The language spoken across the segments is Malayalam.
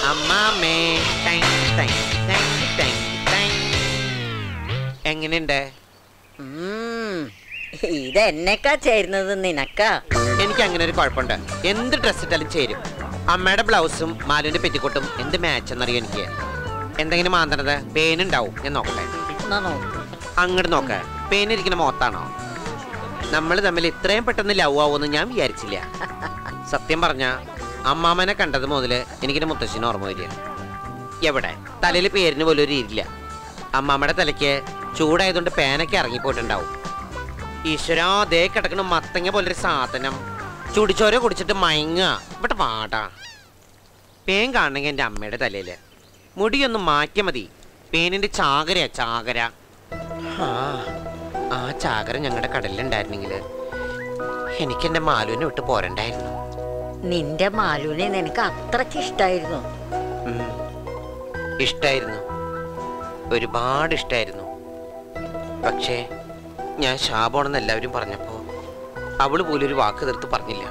അമ്മാമേ time, time, time, time, time. എങ്ങനെയുണ്ട് ഉം. ഇത് എന്നെക്കാ ചേരുന്നത് നിനക്കാ എനിക്ക് അങ്ങനെ ഒരു കുഴപ്പമുണ്ട് എന്ത് ഡ്രസ് ഇട്ടാലും ചേരും അമ്മയുടെ ബ്ലൗസും മാലുവിന്റെ പെറ്റിക്കോട്ടും എന്ത് മാച്ച് എന്നറിയോ എനിക്ക് എന്തെങ്കിലും മാന്തണത് പേനുണ്ടാവും ഞാൻ നോക്കട്ടെ എന്നാ നോക്ക്. അങ്ങോട്ട് നോക്ക പേനിരിക്കുന്ന മോത്താണോ നമ്മൾ തമ്മിൽ ഇത്രയും പെട്ടെന്ന് ലവ് ആവുമെന്ന് ഞാൻ വിചാരിച്ചില്ല സത്യം പറഞ്ഞ അമ്മാമനെ കണ്ടത് മുതല് എനിക്കിന്റെ മുത്തശ്ശിന് ഓർമ്മ വരിക എവിടെ തലയിൽ പേരിന് പോലും ഒരു ഇരില്ല അമ്മാമ്മയുടെ തലയ്ക്ക് ചൂടായതുകൊണ്ട് പേനൊക്കെ ഇറങ്ങിപ്പോയിട്ടുണ്ടാവും ഈശ്വരാ ദേ കിടക്കണ മത്തങ്ങ പോലൊരു സാധനം ചുടിച്ചോര കുടിച്ചിട്ട് മയങ്ങുക ഇവിടെ പാടാ പേൻ കാണണമെങ്കിൽ എൻ്റെ അമ്മയുടെ തലയില് മുടിയൊന്ന് മാറ്റിയ മതി പേനിന്റെ ചാകരയാ ചാകര ആ, ആ ചാകര ഞങ്ങളുടെ കടലിലുണ്ടായിരുന്നെങ്കിൽ എനിക്ക് എൻ്റെ മാലുവിനെ വിട്ട് പോരണ്ടായിരുന്നു നിന്റെ മാലുവിനെ നിനക്ക് അത്രക്ക് ഇഷ്ടായിരുന്നു ഉം. ഇഷ്ടായിരുന്നു ഒരുപാട് ഇഷ്ടായിരുന്നു പക്ഷേ ഞാൻ ശാപമാണെന്ന് എല്ലാവരും പറഞ്ഞപ്പോ അവള് പോലും ഒരു വാക്ക് തീർത്ത് പറഞ്ഞില്ല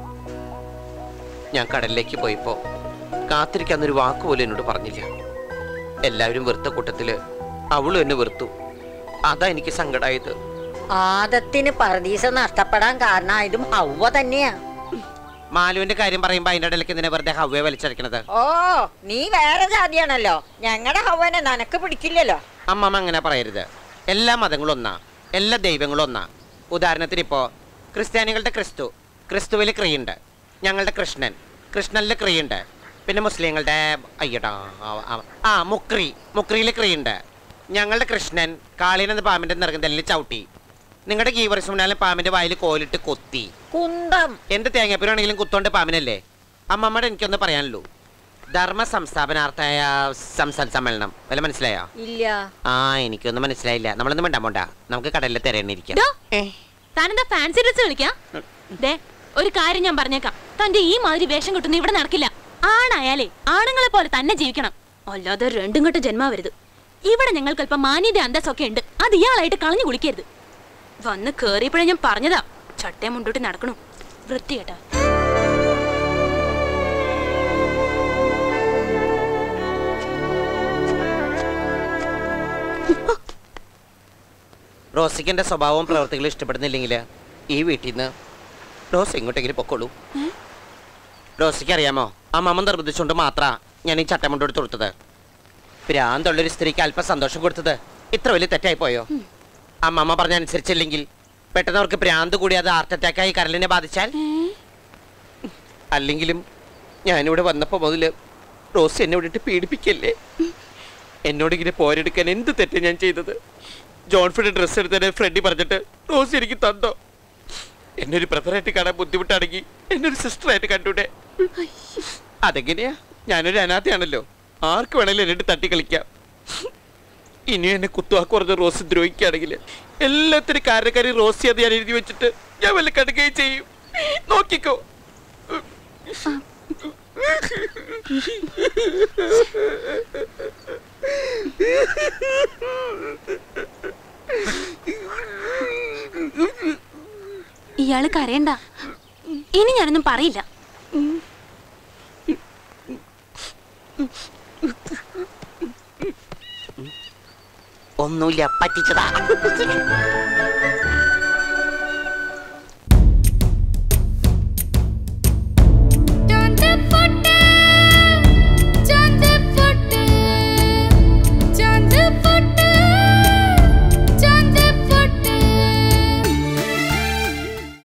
ഞാൻ കടലിലേക്ക് പോയപ്പോ കാത്തിരിക്കാന്നൊരു വാക്ക് പോലും എന്നോട് പറഞ്ഞില്ല എല്ലാവരും വെറുത്ത കൂട്ടത്തില് അവളും എന്നെ വെറുത്തു അതാ എനിക്ക് സങ്കടായത് ആദത്തിന് പറദീസ നഷ്ടപ്പെടാൻ കാരണമായതും ഹൗവ തന്നെയാ മാലുവിന്റെ കാര്യം പറയുമ്പോ അതിന്റെ ഇടയിലേക്ക് എന്തിനാ വെറുതെ ഹവ്വയെ വലിച്ചടക്കണത് ഓ നീ വേറെ ജാതിയാണല്ലോ ഞങ്ങളുടെ ഹൗവനെ നിനക്ക് പിടിക്കില്ലല്ലോ അമ്മമ്മ അങ്ങനെ പറയരുത് എല്ലാ മതങ്ങളും ഒന്നാ എല്ലാ ദൈവങ്ങളും ഒന്നാ ഉദാഹരണത്തിന് ഇപ്പോ ക്രിസ്ത്യാനികളുടെ ക്രിസ്തു ക്രിസ്തുവിൽ ക്രിയുണ്ട് ഞങ്ങളുടെ കൃഷ്ണൻ കൃഷ്ണനിൽ ക്രിയുണ്ട് പിന്നെ മുസ്ലിങ്ങളുടെ അയ്യടാ ആ, ആ, ആ മുക്രി മുക്രിയിൽ ക്രിയുണ്ട് ഞങ്ങളുടെ കൃഷ്ണൻ കാളീനെന്ന പാമ്പിന്റെ നിറകുന്നതിൽ ചവിട്ടി നിങ്ങളുടെ ഗീവറിസുമനാലും പാമ്പിന്റെ വായിൽ കോലിട്ട് കൊത്തി കുന്തം എന്ത് തേങ്ങാപ്പൂരാണെങ്കിലും കുത്തോണ്ട് പാമ്പിനല്ലേ അമ്മമ്മയുടെ എനിക്കൊന്ന് പറയാനുള്ളൂ ധർമ്മ സംസ്ഥാപനാർത്ഥായ സംസ്ഥാന സമ്മേളനം വല്ല മനസ്സിലായോ ഇല്ല ആ എനിക്കൊന്നും മനസ്സിലായില്ല നമ്മളൊന്നും വേണ്ട പോണ്ട നമുക്ക് കടലിൽ തിരയണിരിക്കാം ഡോ, താനെന്താ ഫാൻസി ഡ്രസ് കളിക്കാ ദേ ഒരു കാര്യം ഞാൻ പറഞ്ഞേക്കാം തന്റെ ഈ മാതിരി വേഷം കിട്ടുന്ന ഇവിടെ നടക്കില്ല ആണായാലേ ആണുങ്ങളെ പോലെ തന്നെ ജീവിക്കണം അല്ലാതെ രണ്ടും കെട്ട ജന്മാവരുത് ഇവിടെ ഞങ്ങൾക്ക് അല്പം മാന്യത അന്തസ്സൊക്കെ ഉണ്ട് അത് ഇയാളായിട്ട് കളഞ്ഞു കുളിക്കരുത് വന്ന് കേറിയപ്പോഴേ ഞാൻ പറഞ്ഞതാ ചട്ടയം മുണ്ടോട്ട് നടക്കണു വൃത്തികേട്ടാ റോസിക്ക് എന്റെ സ്വഭാവവും പ്രവർത്തികളും ഇഷ്ടപ്പെടുന്നില്ലെങ്കിൽ ഈ വീട്ടിൽ നിന്ന് റോസ് എങ്ങോട്ടെങ്കിലും പൊക്കോളൂ റോസിക്ക് അറിയാമോ അമ്മമ്മ നിർബന്ധിച്ചുകൊണ്ട് മാത്ര ഞാൻ ഈ ചട്ടമുണ്ട് എടുത്ത് കൊടുത്തത് ഭ്രാന്തുള്ളൊരു സ്ത്രീക്ക് അല്പം സന്തോഷം കൊടുത്തത് ഇത്ര വലിയ തെറ്റായി പോയോ അമ്മമ്മ പറഞ്ഞ അനുസരിച്ചില്ലെങ്കിൽ പെട്ടെന്ന് അവർക്ക് ഭ്രാന്ത് കൂടി അത് ഹാർട്ട് അറ്റാക്കായി കരളിനെ ബാധിച്ചാൽ അല്ലെങ്കിലും ഞാനിവിടെ വന്നപ്പോൾ മുതൽ റോസ് എന്നെ വിട്ടിട്ട് പീഡിപ്പിക്കല്ലേ എന്നോട് ഇങ്ങനെ പോരെടുക്കാൻ എന്ത് തെറ്റ് ഞാൻ ചെയ്തത് ജോൺഫിയുടെ ഡ്രസ്സ് എടുത്തതിനെ ഫ്രണ്ടി പറഞ്ഞിട്ട് റോസ് എനിക്ക് തന്നോ എന്നെ ഒരു ബ്രദറായിട്ട് കാണാൻ ബുദ്ധിമുട്ടാണെങ്കിൽ എന്നെ ഒരു സിസ്റ്ററായിട്ട് കണ്ടൂടെ അതെങ്ങനെയാ ഞാനൊരു അനാഥയാണല്ലോ ആർക്ക് വേണേലും എന്നിട്ട് തട്ടി കളിക്കാം ഇനിയും എന്നെ കുത്തുവാക്ക് പറഞ്ഞ റോസ് ദ്രോഹിക്കുകയാണെങ്കിൽ എല്ലാത്തിനും കാരണക്കാരി റോസി അത് ഞാൻ എഴുതി വെച്ചിട്ട് ഞാൻ വല്ല കടുകയും ചെയ്യും നോക്കിക്കോ ഇയാള് കരയണ്ട ഇനി ഞാനൊന്നും പറയില്ല ഒന്നുമില്ല പറ്റിച്ചതാ